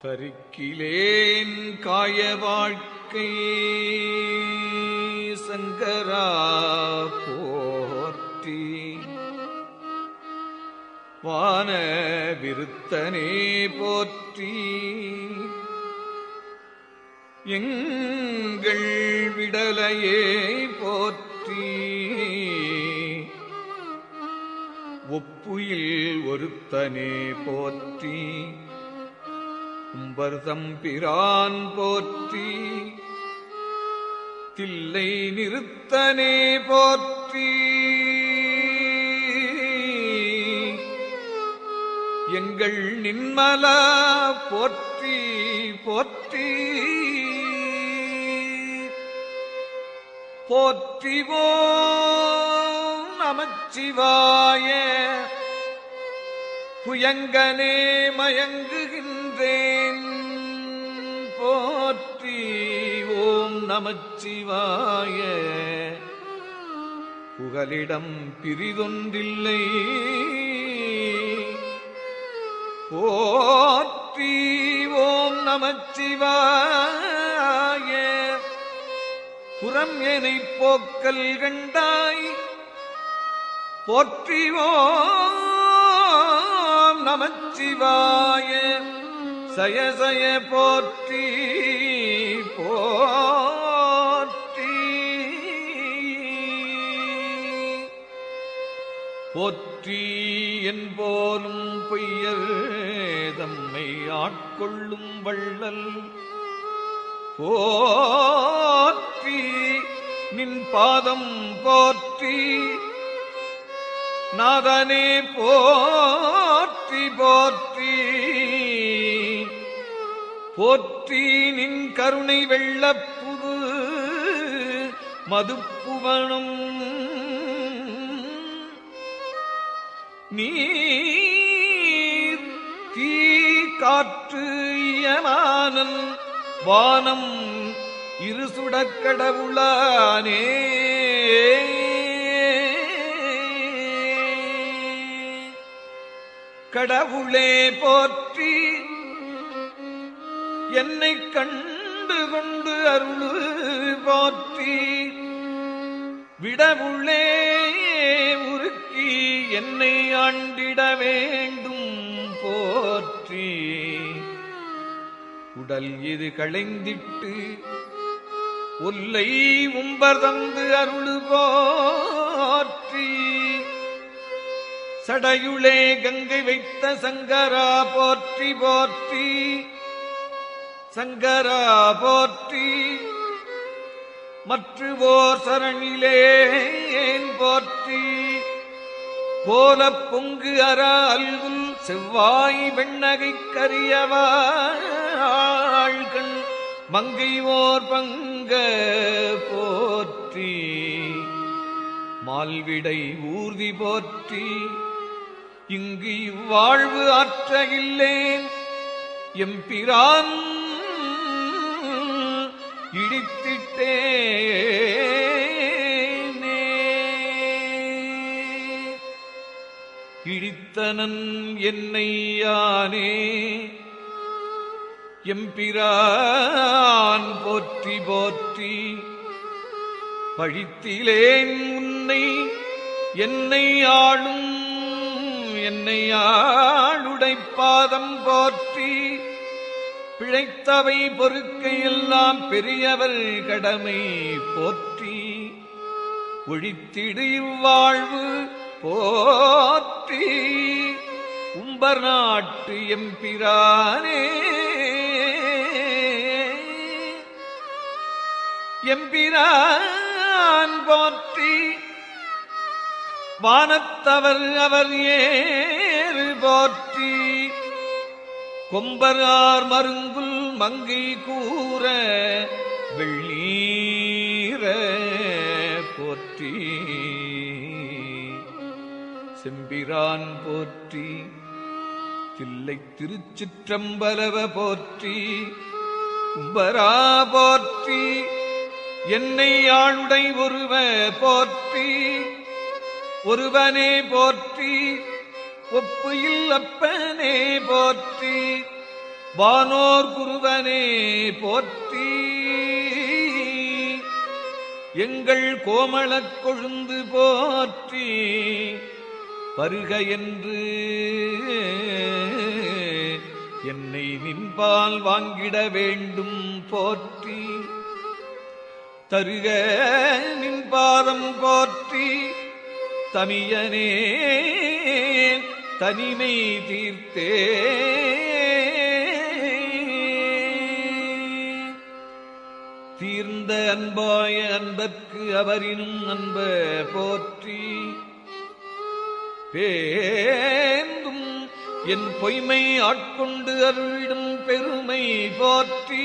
தரிக்கிலேன் காய வாழ்க்கை சங்கரா போற்றி வான விருத்தனே போற்றி எங்கள் விடலையே போற்றி ஒப்புயில் ஒருத்தனே போற்றி கும்பர்தம் பிரான் போற்றி தில்லை நிறுத்தனே போற்றி எங்கள் நின்மலா போற்றி போற்றி போற்றிவோம் நமச்சிவாய புயங்கனே மயங்குகின்றேன் போற்றி ஓம் நமச்சிவாய புகலிடம் பிரிதொன்றில்லை போற்றி ஓம் நமச்சிவாய புறம் எனை போக்கல் கண்டாய் போற்றிவோம் நமச்சிவாய சயசய போற்றி போற்றி போற்றி என்போலும் பொய்யர் தம்மை ஆட்கொள்ளும் வள்ளல் போற்றி நின் பாதம் போற்றி நாதனே போற்றி போற்றி போற்றி நின் கருணை வெள்ளப்புது மதுப்புவனும் நீர் தீ காற்று இயமானன் வானம் இருசுடக்கடவுளானே கடவுளே போற்றி என்னை கண்டு கொண்டு அருள் போற்றி விடவுளே உருக்கி என்னை ஆண்டிட வேண்டும் போற்றி உடல் இது களைந்திட்டு ஒல்லை உம்பர் தந்து அருள் போற்றி சடையுளே கங்கை வைத்த சங்கரா போற்றி போற்றி சங்கரா போற்றி மற்றுவோர் சரணிலே ஏன் போற்றி போல பொங்கு அற அல்குல் செவ்வாய் வெண்ணகை கரியவாழ்கண் மங்கை ஓர் பங்க போற்றி மால்விடை ஊர்தி போற்றி இங்கு இவ்வாழ்வு ஆற்ற இல்லேன் எம்பிரான் இடித்திட்டேனே இடித்தனன் என்னை யானே எம்பிரான் போற்றி போற்றி பழித்திலேன் உன்னை என்னை ஆளும் என்னை ஆளுடை பாதம் போற்றி பிழைத்தவை பொறுக்கை எல்லாம் பெரியவர் கடமை போற்றி ஒழித்திடு இவ்வாழ்வு போற்றி உம்பர் நாட்டு எம்பிரானே எம்பிரான் போற்றி வானத்தவர் அவர் ஏறு போற்றி கொம்பரார் மருங்குல் மங்கை கூற வெள்ளீர போற்றி செம்பிரான் போற்றி தில்லை திருச்சிற்றம்பலவ போற்றி கும்பரா போற்றி என்னை ஆளுடை ஒருவ போற்றி ஒருவனே போற்றி ஒப்பு இல்லப்பனே போற்றி வானோர் குருவனே போற்றி எங்கள் கோமளக் கொழுந்து போற்றி பருக என்று என்னை நின்பால் வாங்கிட வேண்டும் போற்றி தருக நின்பாதம் போற்றி தமியனே தனிமை தீர்த்தே தீர்ந்த அன்பாய அன்பர்க்கு அவரினும் அன்ப போற்றி பேந்தும் என் பொய்மை ஆட்கொண்டு அருளிடும் பெருமை போற்றி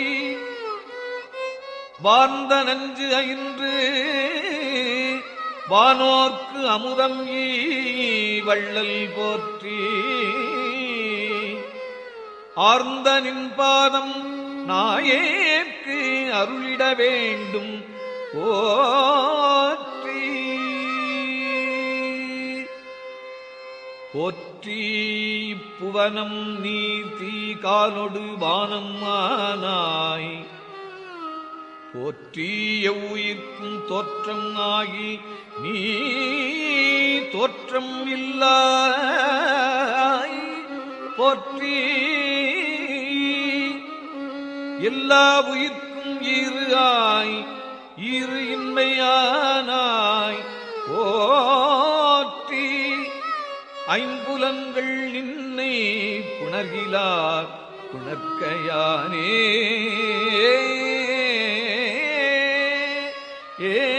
வார்ந்த நஞ்சு ஐன்று வானோர்க்கு அமுதம் ஈ வள்ளல் போற்றி ஆர்ந்த நின்பாதம் நாயேற்கு அருளிட வேண்டும் போற்றி போற்றி புவனம் நீர் தீ காலொடு வானம் ஆனாய் போற்றி எவ்வுயிர்க்கும் தோற்றம் ஆகி நீ தோற்றம் இல்லாய் போற்றி எல்லா உயிர்க்கும் ஈறு ஆய் ஈறு இன்மையானாய் போற்றி ஐம்புலன்கள் நின்னை புணர்கிலார் புணர்க்கையானே ஏ